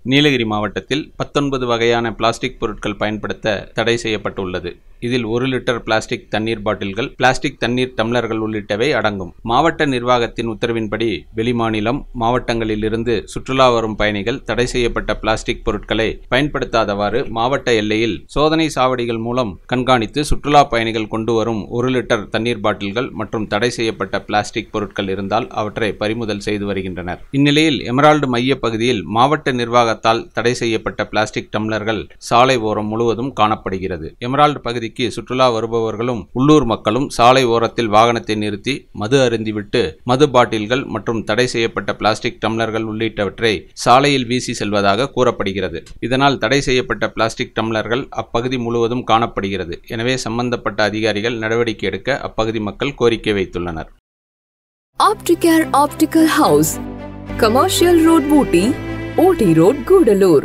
நீலகிரி மாவட்டத்தில் பத்தொன்பது வகையான பிளாஸ்டிக் பொருட்கள் பயன்படுத்த தடை செய்யப்பட்டுள்ளது இதில் ஒரு லிட்டர் பிளாஸ்டிக் தண்ணீர் பாட்டில்கள் பிளாஸ்டிக் தண்ணீர் டம்ளர்கள் உள்ளிட்டவை அடங்கும் மாவட்ட நிர்வாகத்தின் உத்தரவின்படி வெளிமாநிலம் மாவட்டங்களிலிருந்து சுற்றுலா வரும் பயணிகள் தடை செய்யப்பட்ட பிளாஸ்டிக் பொருட்களை பயன்படுத்தாதவாறு மாவட்ட எல்லையில் சோதனை சாவடிகள் மூலம் கண்காணித்து சுற்றுலா பயணிகள் கொண்டு வரும் ஒரு லிட்டர் தண்ணீர் பாட்டில்கள் மற்றும் தடை செய்யப்பட்ட பிளாஸ்டிக் பொருட்கள் இருந்தால் அவற்றை பறிமுதல் செய்து வருகின்றனர் இந்நிலையில் எமரால்டு மைய பகுதியில் மாவட்ட நிர்வாகத்தால் தடை செய்யப்பட்ட பிளாஸ்டிக் டம்ளர்கள் சாலை ஓரம் முழுவதும் காணப்படுகிறது எமரால்டு பகுதிக்கு சுற்றுலா வருபவர்களும் உள்ளூர் மக்களும் சாலை ஓரத்தில் வாகனத்தை நிறுத்தி மது அருந்திவிட்டு மது பாட்டில்கள் மற்றும் தடை செய்யப்பட்ட பிளாஸ்டிக் டம்ளர்கள் உள்ளிட்டவற்றை சாலையில் வீசி செல்வதாக கூறப்படுகிறது இதனால் தடை செய்யப்பட்ட பிளாஸ்டிக் டம்ளர்கள் அப்பகுதி முழுவதும் காணப்படுகிறது எனவே சம்பந்தப்பட்ட அதிகாரிகள் நடவடிக்கை எடுக்க அப்பகுதி மக்கள் கோரிக்கை வைத்துள்ளனர் Opticare Optical House, Commercial Road, Booty, OT Road, Gudalur.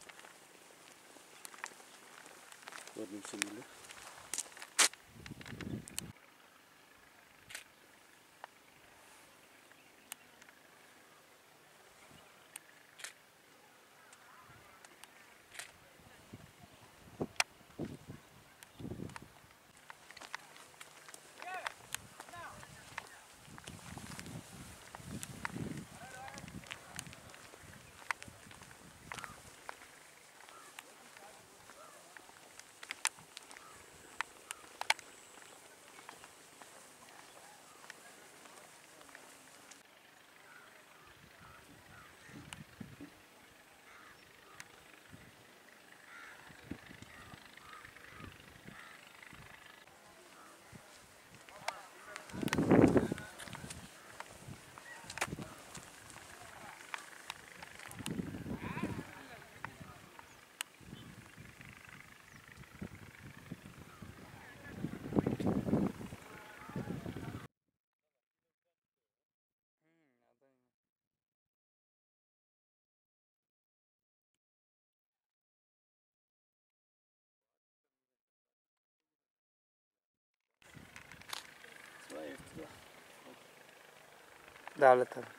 Davlat abi.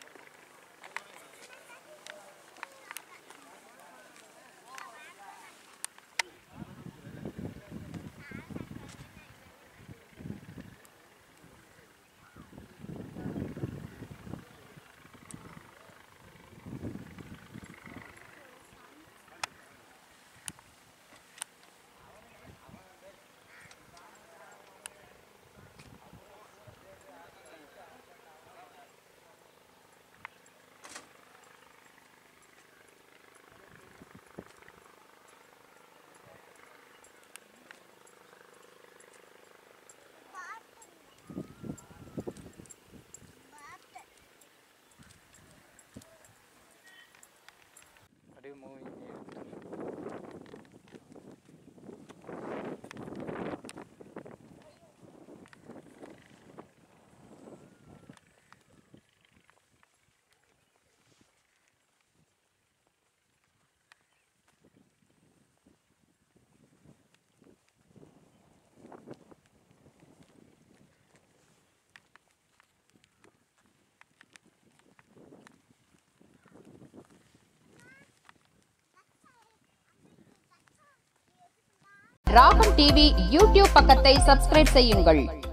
அப்படியே மூவிங் ராகம் டிவி யூடியூப் பக்கத்தை சப்ஸ்கிரைப் செய்யுங்கள்